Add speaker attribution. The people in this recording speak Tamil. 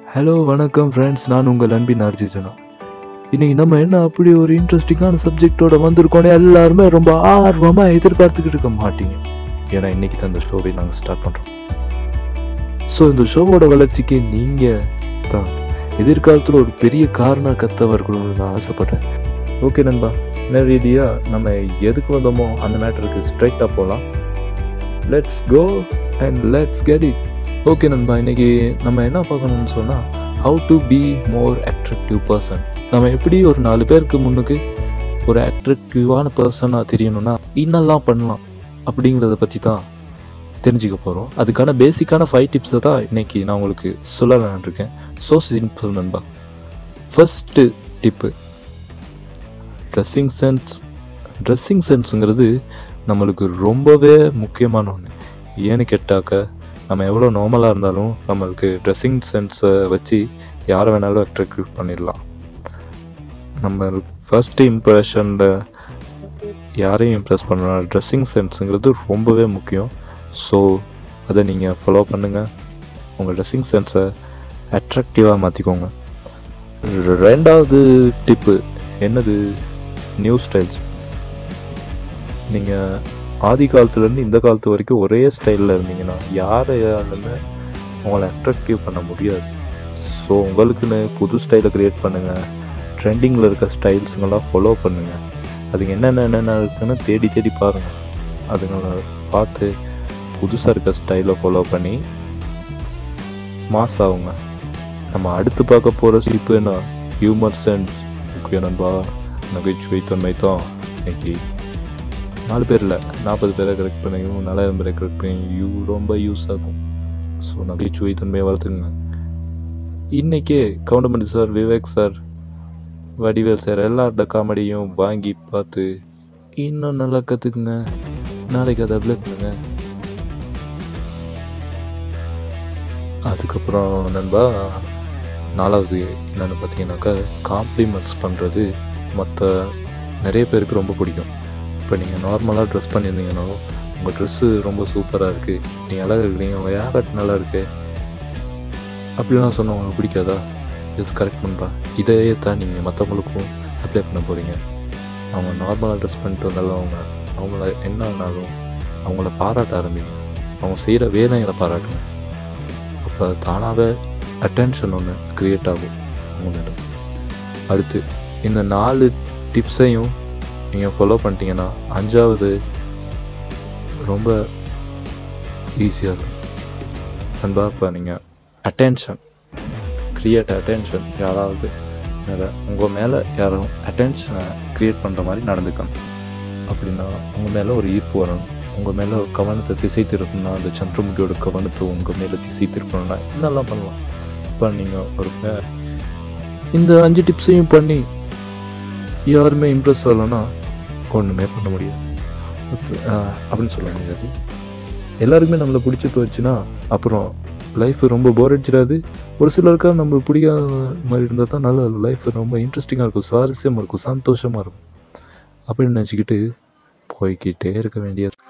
Speaker 1: ஹலோ வணக்கம் ஃப்ரெண்ட்ஸ் நான் உங்கள் அன்பின் அர்ஜிஜனா இன்னைக்கு நம்ம என்ன அப்படி ஒரு இன்ட்ரெஸ்டிங்கான சப்ஜெக்டோட வந்திருக்கோன்னு எல்லாருமே ரொம்ப ஆர்வமாக எதிர்பார்த்துக்கிட்டு இருக்க மாட்டீங்க ஏன்னா இன்னைக்கு தான் இந்த ஷோவை நாங்கள் ஸ்டார்ட் பண்ணுறோம் ஸோ இந்த ஷோவோட வளர்ச்சிக்கு நீங்கள் தான் எதிர்காலத்தில் ஒரு பெரிய காரண கர்த்தவா இருக்கணும்னு நான் ஆசைப்பட்டேன் ஓகே நண்பா நேரடியாக நம்ம எதுக்கு வந்தோமோ அந்த மேட்டருக்கு ஸ்ட்ரைட்டாக போகலாம் let's go and let's get it okay நண்பா இன்னைக்கு நம்ம என்ன பார்க்கணும்னு சொன்னால் how to be more attractive person நம்ம எப்படி ஒரு நாலு பேருக்கு முன்னுக்கு ஒரு அட்ராக்டிவான பர்சனாக தெரியணும்னா இன்னெல்லாம் பண்ணலாம் அப்படிங்கிறத பற்றி தான் தெரிஞ்சுக்க போகிறோம் அதுக்கான பேசிக்கான ஃபைவ் டிப்ஸை தான் இன்னைக்கு நான் உங்களுக்கு சொல்லலான் இருக்கேன் ஸோ சிம்பிள் நண்பா first tip dressing sense dressing சென்ஸுங்கிறது நம்மளுக்கு ரொம்பவே முக்கியமான ஒன்று ஏன்னு கேட்டாக்க நம்ம எவ்வளோ நார்மலாக இருந்தாலும் நம்மளுக்கு ட்ரெஸ்ஸிங் சென்ஸை வச்சு யாரை வேணாலும் அட்ராக்டிவ் பண்ணிடலாம் நம்ம ஃபர்ஸ்ட் இம்ப்ரெஷனில் யாரையும் இம்ப்ரெஸ் பண்ணலாம் ட்ரெஸ்ஸிங் சென்ஸுங்கிறது ரொம்பவே முக்கியம் ஸோ அதை நீங்கள் ஃபாலோ பண்ணுங்கள் உங்கள் ட்ரெஸ்ஸிங் சென்ஸை அட்ராக்டிவாக மாற்றிக்கோங்க ரெண்டாவது டிப்பு என்னது நியூ ஸ்டைல்ஸ் நீங்கள் ஆதி காலத்துலேருந்து இந்த காலத்து வரைக்கும் ஒரே ஸ்டைலில் இருந்தீங்கன்னா யாரையாலுமே உங்களை அட்ராக்டிவ் பண்ண முடியாது ஸோ உங்களுக்குன்னு புது ஸ்டைலை க்ரியேட் பண்ணுங்கள் ட்ரெண்டிங்கில் இருக்க ஸ்டைல்ஸுங்கெல்லாம் ஃபாலோ பண்ணுங்கள் அதுக்கு என்னென்ன என்னென்ன இருக்குன்னு தேடி தேடி பாருங்கள் அதுங்களை பார்த்து புதுசாக இருக்க ஸ்டைலை ஃபாலோ பண்ணி மாஸ் ஆகுங்க நம்ம அடுத்து பார்க்க போகிற சிப்புன்னா ஹியூமர் சென்ஸ் முக்கிய நண்பா நகைச்சுவை தன்மை தான் இன்னைக்கு நாலு பேர் இல்லை நாற்பது பேரை கரெக்ட் பண்ணியும் நாலாயிரம் பேரை கரெக்ட் பண்ணி யூ ரொம்ப யூஸ் ஆகும் ஸோ நகைச்சுவை தன்மையை வளர்த்துங்க இன்னைக்கே Goundamani sir Vivek sir Vadivel sir எல்லாரோட காமெடியும் வாங்கி பார்த்து இன்னும் நல்லா கற்றுக்குங்க நாளைக்கு அதை அப்ளை பண்ணுங்க அதுக்கப்புறம் நண்பா நாலாவது என்னென்னு பார்த்தீங்கன்னாக்கா காம்ப்ளிமெண்ட்ஸ் பண்ணுறது மற்ற நிறைய பேருக்கு ரொம்ப பிடிக்கும் இப்போ நீங்கள் நார்மலாக ட்ரெஸ் பண்ணியிருந்தீங்கனாலும் உங்கள் ட்ரெஸ்ஸு ரொம்ப சூப்பராக இருக்குது நீங்கள் அழகாக இருக்கிறீங்க உங்கள் ஹேர் கட் நல்லா இருக்கு அப்படிலாம் சொன்னால் உங்களுக்கு பிடிக்காதா எஸ் கரெக்ட் பண்ணுறா இதையே தான் நீங்கள் மற்றவங்களுக்கும் அப்ளை பண்ண போகிறீங்க அவங்க நார்மலாக ட்ரெஸ் பண்ணிட்டு வந்தாலும் அவங்க அவங்கள என்ன ஆனாலும் அவங்கள பாராட்ட ஆரம்பிங்க அவங்க செய்கிற வேலைகளை பாராட்டுங்க அப்போ தானாகவே அட்டென்ஷன் ஒன்று க்ரியேட் ஆகும் அவங்கள்ட்ட அடுத்து இந்த நாலு டிப்ஸையும் நீங்கள் ஃபாலோ பண்ணிட்டீங்கன்னா அஞ்சாவது ரொம்ப ஈஸியாக இருக்கும் நண்பா இப்போ நீங்கள் அட்டென்ஷன் க்ரியேட் அட்டென்ஷன் யாராவது மேலே உங்கள் மேலே யாரும் அட்டென்ஷனை க்ரியேட் பண்ணுற மாதிரி நடந்துக்கணும் அப்படின்னா உங்கள் மேலே ஒரு ஈர்ப்பு வரணும் உங்கள் மேலே கவனத்தை திசை திருப்பணும்னா அந்த சந்திரமுகியோட கவனத்தை உங்கள் மேலே திசை திருப்பணும்னா என்னெல்லாம் பண்ணலாம் இப்போ நீங்கள் ஒரு பே- இந்த அஞ்சு டிப்ஸையும் பண்ணி யாருமே இம்ப்ரெஸ் ஆகலைன்னா ஒன்றுமே பண்ண முடியாது அது- ஆஹ் அப்படின்னு சொல்ல முடியாது எல்லாருக்குமே நம்மளை பிடிச்சி போயிடுச்சுன்னா அப்புறம் லைஃப் ரொம்ப போர் அடிச்சிடாது ஒரு சிலருக்கா நம்ம பிடிக்காத மாதிரி இருந்தால் தான் நல்ல லைஃப் ரொம்ப இன்ட்ரெஸ்டிங்காக இருக்கும் சுவாரஸ்யமாக இருக்கும் சந்தோஷமாக இருக்கும் அப்படின்னு நினச்சிக்கிட்டு போய்க்கிட்டே இருக்க வேண்டியது